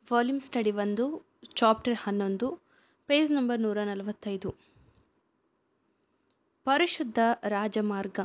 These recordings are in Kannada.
ವಾಲ್ಯೂಮ್ ಸ್ಟಡಿ ಒಂದು ಚಾಪ್ಟರ್ ಹನ್ನೊಂದು ಪೇಜ್ ನಂಬರ್ ನೂರ ನಲವತ್ತೈದು ಪರಿಶುದ್ಧ ರಾಜಮಾರ್ಗ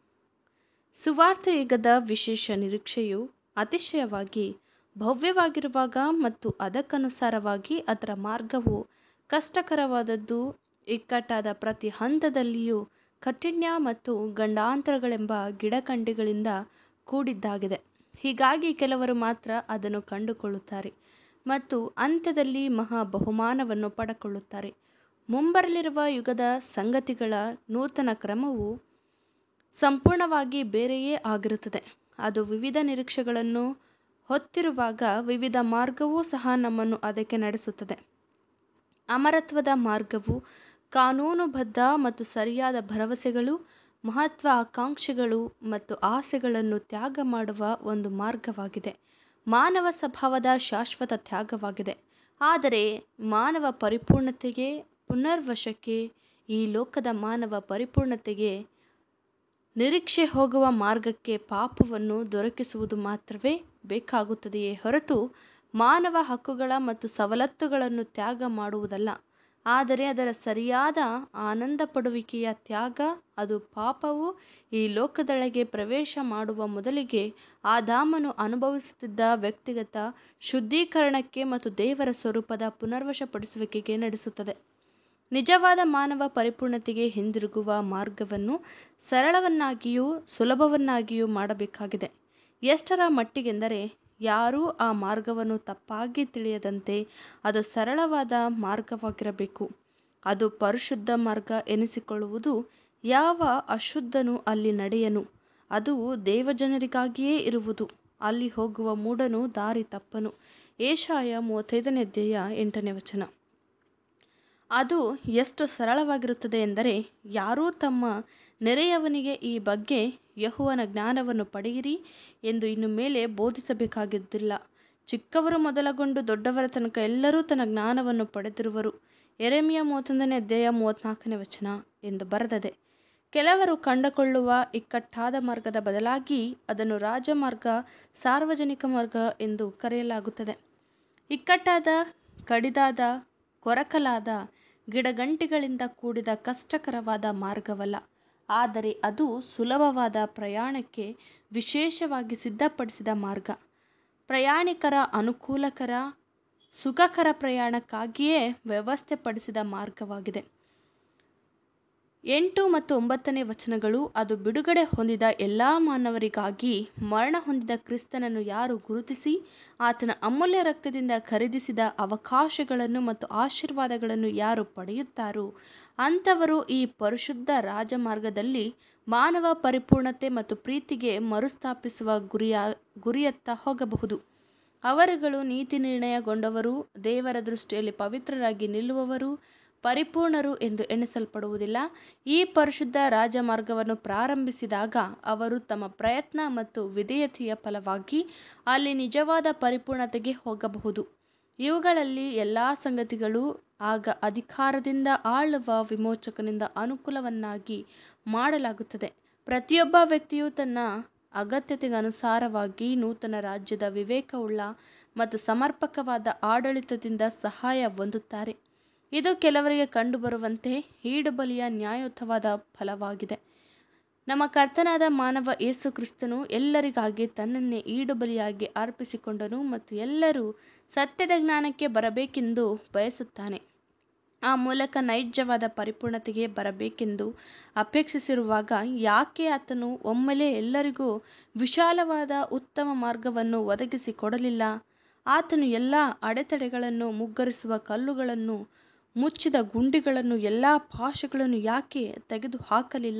ಸುವಾರ್ಥ ಯುಗದ ವಿಶೇಷ ನಿರೀಕ್ಷೆಯು ಅತಿಶಯವಾಗಿ ಭವ್ಯವಾಗಿರುವಾಗ ಮತ್ತು ಅದಕ್ಕನುಸಾರವಾಗಿ ಅದರ ಮಾರ್ಗವು ಕಷ್ಟಕರವಾದದ್ದು ಇಕ್ಕಟ್ಟಾದ ಪ್ರತಿ ಹಂತದಲ್ಲಿಯೂ ಕಠಿಣ್ಯ ಮತ್ತು ಗಂಡಾಂತರಗಳೆಂಬ ಗಿಡಕಂಡಿಗಳಿಂದ ಕೂಡಿದ್ದಾಗಿದೆ ಹೀಗಾಗಿ ಕೆಲವರು ಮಾತ್ರ ಅದನ್ನು ಕಂಡುಕೊಳ್ಳುತ್ತಾರೆ ಮತ್ತು ಅಂತ್ಯದಲ್ಲಿ ಮಹಾ ಬಹುಮಾನವನ್ನು ಪಡಕೊಳ್ಳುತ್ತಾರೆ ಮುಂಬರಲಿರುವ ಯುಗದ ಸಂಗತಿಗಳ ನೂತನ ಕ್ರಮವು ಸಂಪೂರ್ಣವಾಗಿ ಬೇರೆಯೇ ಆಗಿರುತ್ತದೆ ಅದು ವಿವಿಧ ನಿರೀಕ್ಷೆಗಳನ್ನು ಹೊತ್ತಿರುವಾಗ ವಿವಿಧ ಮಾರ್ಗವೂ ಸಹ ನಮ್ಮನ್ನು ಅದಕ್ಕೆ ನಡೆಸುತ್ತದೆ ಅಮರತ್ವದ ಮಾರ್ಗವು ಕಾನೂನುಬದ್ಧ ಮತ್ತು ಸರಿಯಾದ ಭರವಸೆಗಳು ಮಹತ್ವ ಆಕಾಂಕ್ಷೆಗಳು ಮತ್ತು ಆಸೆಗಳನ್ನು ತ್ಯಾಗ ಮಾಡುವ ಒಂದು ಮಾರ್ಗವಾಗಿದೆ ಮಾನವ ಸ್ವಭಾವದ ಶಾಶ್ವತ ತ್ಯಾಗವಾಗಿದೆ ಆದರೆ ಮಾನವ ಪರಿಪೂರ್ಣತೆಗೆ ಪುನರ್ವಶಕ್ಕೆ ಈ ಲೋಕದ ಮಾನವ ಪರಿಪೂರ್ಣತೆಗೆ ನಿರೀಕ್ಷೆ ಹೋಗುವ ಮಾರ್ಗಕ್ಕೆ ಪಾಪವನ್ನು ದೊರಕಿಸುವುದು ಮಾತ್ರವೇ ಬೇಕಾಗುತ್ತದೆಯೇ ಹೊರತು ಮಾನವ ಹಕ್ಕುಗಳ ಮತ್ತು ಸವಲತ್ತುಗಳನ್ನು ತ್ಯಾಗ ಮಾಡುವುದಲ್ಲ ಆದರೆ ಅದರ ಸರಿಯಾದ ಆನಂದ ಪಡುವಿಕೆಯ ತ್ಯಾಗ ಅದು ಪಾಪವು ಈ ಲೋಕದೊಳಗೆ ಪ್ರವೇಶ ಮಾಡುವ ಮೊದಲಿಗೆ ಆದಾಮನು ಅನುಭವಿಸುತ್ತಿದ್ದ ವ್ಯಕ್ತಿಗತ ಶುದ್ಧೀಕರಣಕ್ಕೆ ಮತ್ತು ದೇವರ ಸ್ವರೂಪದ ಪುನರ್ವಶಪಡಿಸುವಿಕೆಗೆ ನಡೆಸುತ್ತದೆ ನಿಜವಾದ ಮಾನವ ಪರಿಪೂರ್ಣತೆಗೆ ಹಿಂದಿರುಗುವ ಮಾರ್ಗವನ್ನು ಸರಳವನ್ನಾಗಿಯೂ ಸುಲಭವನ್ನಾಗಿಯೂ ಮಾಡಬೇಕಾಗಿದೆ ಎಷ್ಟರ ಮಟ್ಟಿಗೆಂದರೆ ಯಾರೂ ಆ ಮಾರ್ಗವನ್ನು ತಪ್ಪಾಗಿ ತಿಳಿಯದಂತೆ ಅದು ಸರಳವಾದ ಮಾರ್ಗವಾಗಿರಬೇಕು ಅದು ಪರಿಶುದ್ಧ ಮಾರ್ಗ ಎನಿಸಿಕೊಳ್ಳುವುದು ಯಾವ ಅಶುದ್ಧನೂ ಅಲ್ಲಿ ನಡೆಯನು ಅದು ದೇವಜನರಿಗಾಗಿಯೇ ಇರುವುದು ಅಲ್ಲಿ ಹೋಗುವ ಮೂಢನು ದಾರಿ ತಪ್ಪನು ಏಷಾಯ ಮೂವತ್ತೈದನೇ ಅಧ್ಯಾಯ ಎಂಟನೇ ವಚನ ಅದು ಎಷ್ಟು ಸರಳವಾಗಿರುತ್ತದೆ ಎಂದರೆ ಯಾರೂ ತಮ್ಮ ನೆರೆಯವನಿಗೆ ಈ ಬಗ್ಗೆ ಯಹುವನ ಜ್ಞಾನವನ್ನು ಪಡೆಯಿರಿ ಎಂದು ಇನ್ನು ಮೇಲೆ ಬೋಧಿಸಬೇಕಾಗಿದ್ದಿಲ್ಲ ಚಿಕ್ಕವರು ಮೊದಲಗೊಂಡು ದೊಡ್ಡವರ ತನಕ ಎಲ್ಲರೂ ತನ್ನ ಜ್ಞಾನವನ್ನು ಪಡೆದಿರುವರು ಎರೆಮಿಯ ಮೂವತ್ತೊಂದನೇ ಅಧ್ಯಾಯ ಮೂವತ್ತ್ನಾಲ್ಕನೇ ವಚನ ಎಂದು ಬರೆದದೆ ಕೆಲವರು ಕಂಡುಕೊಳ್ಳುವ ಇಕ್ಕಟ್ಟಾದ ಮಾರ್ಗದ ಬದಲಾಗಿ ಅದನ್ನು ರಾಜಮಾರ್ಗ ಸಾರ್ವಜನಿಕ ಮಾರ್ಗ ಎಂದು ಕರೆಯಲಾಗುತ್ತದೆ ಇಕ್ಕಟ್ಟಾದ ಕಡಿದಾದ ಕೊರಕಲಾದ ಗಿಡಗಂಟಿಗಳಿಂದ ಕೂಡಿದ ಕಷ್ಟಕರವಾದ ಮಾರ್ಗವಲ್ಲ ಆದರೆ ಅದು ಸುಲಭವಾದ ಪ್ರಯಾಣಕ್ಕೆ ವಿಶೇಷವಾಗಿ ಸಿದ್ಧಪಡಿಸಿದ ಮಾರ್ಗ ಪ್ರಯಾಣಿಕರ ಅನುಕೂಲಕರ ಸುಖಕರ ಪ್ರಯಾಣಕ್ಕಾಗಿಯೇ ವ್ಯವಸ್ಥೆಪಡಿಸಿದ ಮಾರ್ಗವಾಗಿದೆ ಎಂಟು ಮತ್ತು ಒಂಬತ್ತನೇ ವಚನಗಳು ಅದು ಬಿಡುಗಡೆ ಹೊಂದಿದ ಎಲ್ಲ ಮಾನವರಿಗಾಗಿ ಮರಣ ಹೊಂದಿದ ಕ್ರಿಸ್ತನನ್ನು ಯಾರು ಗುರುತಿಸಿ ಆತನ ಅಮೂಲ್ಯ ರಕ್ತದಿಂದ ಖರೀದಿಸಿದ ಅವಕಾಶಗಳನ್ನು ಮತ್ತು ಆಶೀರ್ವಾದಗಳನ್ನು ಯಾರು ಪಡೆಯುತ್ತಾರೋ ಅಂಥವರು ಈ ಪರಿಶುದ್ಧ ರಾಜಮಾರ್ಗದಲ್ಲಿ ಮಾನವ ಪರಿಪೂರ್ಣತೆ ಮತ್ತು ಪ್ರೀತಿಗೆ ಮರುಸ್ಥಾಪಿಸುವ ಗುರಿಯ ಗುರಿಯತ್ತ ಹೋಗಬಹುದು ಅವರುಗಳು ನೀತಿ ನಿರ್ಣಯಗೊಂಡವರು ದೇವರ ದೃಷ್ಟಿಯಲ್ಲಿ ಪವಿತ್ರರಾಗಿ ನಿಲ್ಲುವವರು ಪರಿಪೂರ್ಣರು ಎಂದು ಎಣಿಸಲ್ಪಡುವುದಿಲ್ಲ ಈ ಪರಿಶುದ್ಧ ರಾಜಮಾರ್ಗವನ್ನು ಪ್ರಾರಂಭಿಸಿದಾಗ ಅವರು ತಮ್ಮ ಪ್ರಯತ್ನ ಮತ್ತು ವಿಧೇಯತೆಯ ಫಲವಾಗಿ ಅಲ್ಲಿ ನಿಜವಾದ ಪರಿಪೂರ್ಣತೆಗೆ ಹೋಗಬಹುದು ಇವುಗಳಲ್ಲಿ ಎಲ್ಲ ಸಂಗತಿಗಳು ಆಗ ಅಧಿಕಾರದಿಂದ ಆಳುವ ವಿಮೋಚಕನಿಂದ ಅನುಕೂಲವನ್ನಾಗಿ ಮಾಡಲಾಗುತ್ತದೆ ಪ್ರತಿಯೊಬ್ಬ ವ್ಯಕ್ತಿಯು ತನ್ನ ಅಗತ್ಯತೆಗೆ ಅನುಸಾರವಾಗಿ ನೂತನ ರಾಜ್ಯದ ವಿವೇಕವುಳ್ಳ ಮತ್ತು ಸಮರ್ಪಕವಾದ ಆಡಳಿತದಿಂದ ಸಹಾಯ ಹೊಂದುತ್ತಾರೆ ಇದು ಕೆಲವರಿಗೆ ಕಂಡುಬರುವಂತೆ ಈಡುಬಲಿಯ ನ್ಯಾಯಯುತವಾದ ಫಲವಾಗಿದೆ ನಮ್ಮ ಕರ್ತನಾದ ಮಾನವ ಯೇಸು ಕ್ರಿಸ್ತನು ಎಲ್ಲರಿಗಾಗಿ ತನ್ನನ್ನೇ ಈಡುಬಲಿಯಾಗಿ ಅರ್ಪಿಸಿಕೊಂಡನು ಮತ್ತು ಎಲ್ಲರೂ ಸತ್ಯದ ಜ್ಞಾನಕ್ಕೆ ಬರಬೇಕೆಂದು ಬಯಸುತ್ತಾನೆ ಆ ಮೂಲಕ ನೈಜವಾದ ಪರಿಪೂರ್ಣತೆಗೆ ಬರಬೇಕೆಂದು ಅಪೇಕ್ಷಿಸಿರುವಾಗ ಯಾಕೆ ಆತನು ಒಮ್ಮೆಲೇ ಎಲ್ಲರಿಗೂ ವಿಶಾಲವಾದ ಉತ್ತಮ ಮಾರ್ಗವನ್ನು ಒದಗಿಸಿಕೊಡಲಿಲ್ಲ ಆತನು ಎಲ್ಲ ಅಡೆತಡೆಗಳನ್ನು ಮುಗ್ಗರಿಸುವ ಕಲ್ಲುಗಳನ್ನು ಮುಚ್ಚಿದ ಗುಂಡಿಗಳನ್ನು ಎಲ್ಲ ಭಾಷೆಗಳನ್ನು ಯಾಕೆ ತೆಗೆದು ಹಾಕಲಿಲ್ಲ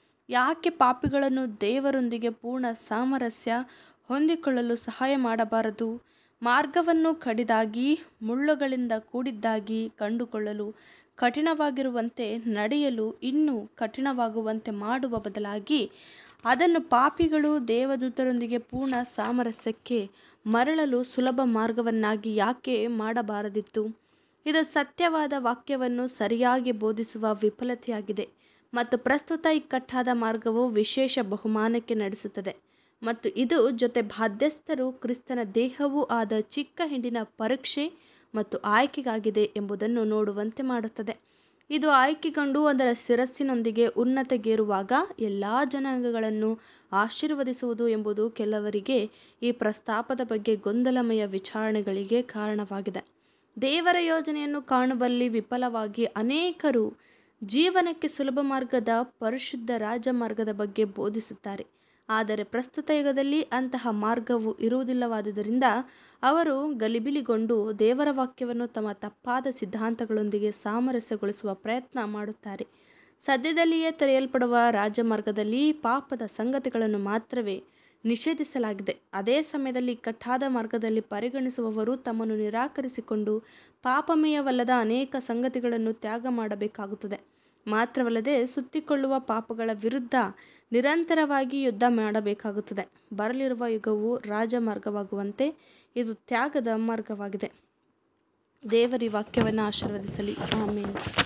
ಯಾಕೆ ಪಾಪಿಗಳನ್ನು ದೇವರೊಂದಿಗೆ ಪೂರ್ಣ ಸಾಮರಸ್ಯ ಹೊಂದಿಕೊಳ್ಳಲು ಸಹಾಯ ಮಾಡಬಾರದು ಮಾರ್ಗವನ್ನು ಕಡಿದಾಗಿ ಮುಳ್ಳುಗಳಿಂದ ಕೂಡಿದ್ದಾಗಿ ಕಂಡುಕೊಳ್ಳಲು ಕಠಿಣವಾಗಿರುವಂತೆ ನಡೆಯಲು ಇನ್ನೂ ಕಠಿಣವಾಗುವಂತೆ ಮಾಡುವ ಬದಲಾಗಿ ಅದನ್ನು ಪಾಪಿಗಳು ದೇವದೂತರೊಂದಿಗೆ ಪೂರ್ಣ ಸಾಮರಸ್ಯಕ್ಕೆ ಮರಳಲು ಸುಲಭ ಮಾರ್ಗವನ್ನಾಗಿ ಯಾಕೆ ಮಾಡಬಾರದಿತ್ತು ಇದು ಸತ್ಯವಾದ ವಾಕ್ಯವನ್ನು ಸರಿಯಾಗಿ ಬೋಧಿಸುವ ವಿಫಲತೆಯಾಗಿದೆ ಮತ್ತು ಪ್ರಸ್ತುತ ಇಕ್ಕಟ್ಟಾದ ಮಾರ್ಗವು ವಿಶೇಷ ಬಹುಮಾನಕ್ಕೆ ನಡೆಸುತ್ತದೆ ಮತ್ತು ಇದು ಜೊತೆ ಬಾಧ್ಯಸ್ಥರು ಕ್ರಿಸ್ತನ ದೇಹವೂ ಆದ ಚಿಕ್ಕ ಹಿಂಡಿನ ಪರೀಕ್ಷೆ ಮತ್ತು ಆಯ್ಕೆಗಾಗಿದೆ ಎಂಬುದನ್ನು ನೋಡುವಂತೆ ಮಾಡುತ್ತದೆ ಇದು ಆಯ್ಕೆಗೊಂಡು ಅದರ ಶಿರಸ್ಸಿನೊಂದಿಗೆ ಉನ್ನತಗೇರುವಾಗ ಎಲ್ಲ ಜನಾಂಗಗಳನ್ನು ಆಶೀರ್ವದಿಸುವುದು ಎಂಬುದು ಕೆಲವರಿಗೆ ಈ ಪ್ರಸ್ತಾಪದ ಬಗ್ಗೆ ಗೊಂದಲಮಯ ವಿಚಾರಣೆಗಳಿಗೆ ಕಾರಣವಾಗಿದೆ ದೇವರ ಯೋಜನೆಯನ್ನು ಕಾಣುವಲ್ಲಿ ವಿಫಲವಾಗಿ ಅನೇಕರು ಜೀವನಕ್ಕೆ ಸುಲಭ ಮಾರ್ಗದ ಪರಿಶುದ್ಧ ರಾಜಮಾರ್ಗದ ಬಗ್ಗೆ ಬೋಧಿಸುತ್ತಾರೆ ಆದರೆ ಪ್ರಸ್ತುತ ಯುಗದಲ್ಲಿ ಅಂತಹ ಮಾರ್ಗವು ಇರುವುದಿಲ್ಲವಾದುದರಿಂದ ಅವರು ಗಲಿಬಿಲಿಗೊಂಡು ದೇವರ ವಾಕ್ಯವನ್ನು ತಮ್ಮ ತಪ್ಪಾದ ಸಿದ್ಧಾಂತಗಳೊಂದಿಗೆ ಸಾಮರಸ್ಯಗೊಳಿಸುವ ಪ್ರಯತ್ನ ಮಾಡುತ್ತಾರೆ ಸದ್ಯದಲ್ಲಿಯೇ ತೆರೆಯಲ್ಪಡುವ ರಾಜಮಾರ್ಗದಲ್ಲಿ ಪಾಪದ ಸಂಗತಿಗಳನ್ನು ಮಾತ್ರವೇ ನಿಷೇಧಿಸಲಾಗಿದೆ ಅದೇ ಸಮಯದಲ್ಲಿ ಕಟ್ಟಾದ ಮಾರ್ಗದಲ್ಲಿ ಪರಿಗಣಿಸುವವರು ತಮ್ಮನ್ನು ನಿರಾಕರಿಸಿಕೊಂಡು ಪಾಪಮಯವಲ್ಲದ ಅನೇಕ ಸಂಗತಿಗಳನ್ನು ತ್ಯಾಗ ಮಾಡಬೇಕಾಗುತ್ತದೆ ಮಾತ್ರವಲ್ಲದೆ ಸುತ್ತಿಕೊಳ್ಳುವ ಪಾಪಗಳ ವಿರುದ್ಧ ನಿರಂತರವಾಗಿ ಯುದ್ಧ ಮಾಡಬೇಕಾಗುತ್ತದೆ ಬರಲಿರುವ ಯುಗವು ರಾಜಮಾರ್ಗವಾಗುವಂತೆ ಇದು ತ್ಯಾಗದ ಮಾರ್ಗವಾಗಿದೆ ದೇವರಿ ವಾಕ್ಯವನ್ನು ಆಶೀರ್ವದಿಸಲಿ ಆಮೇಲೆ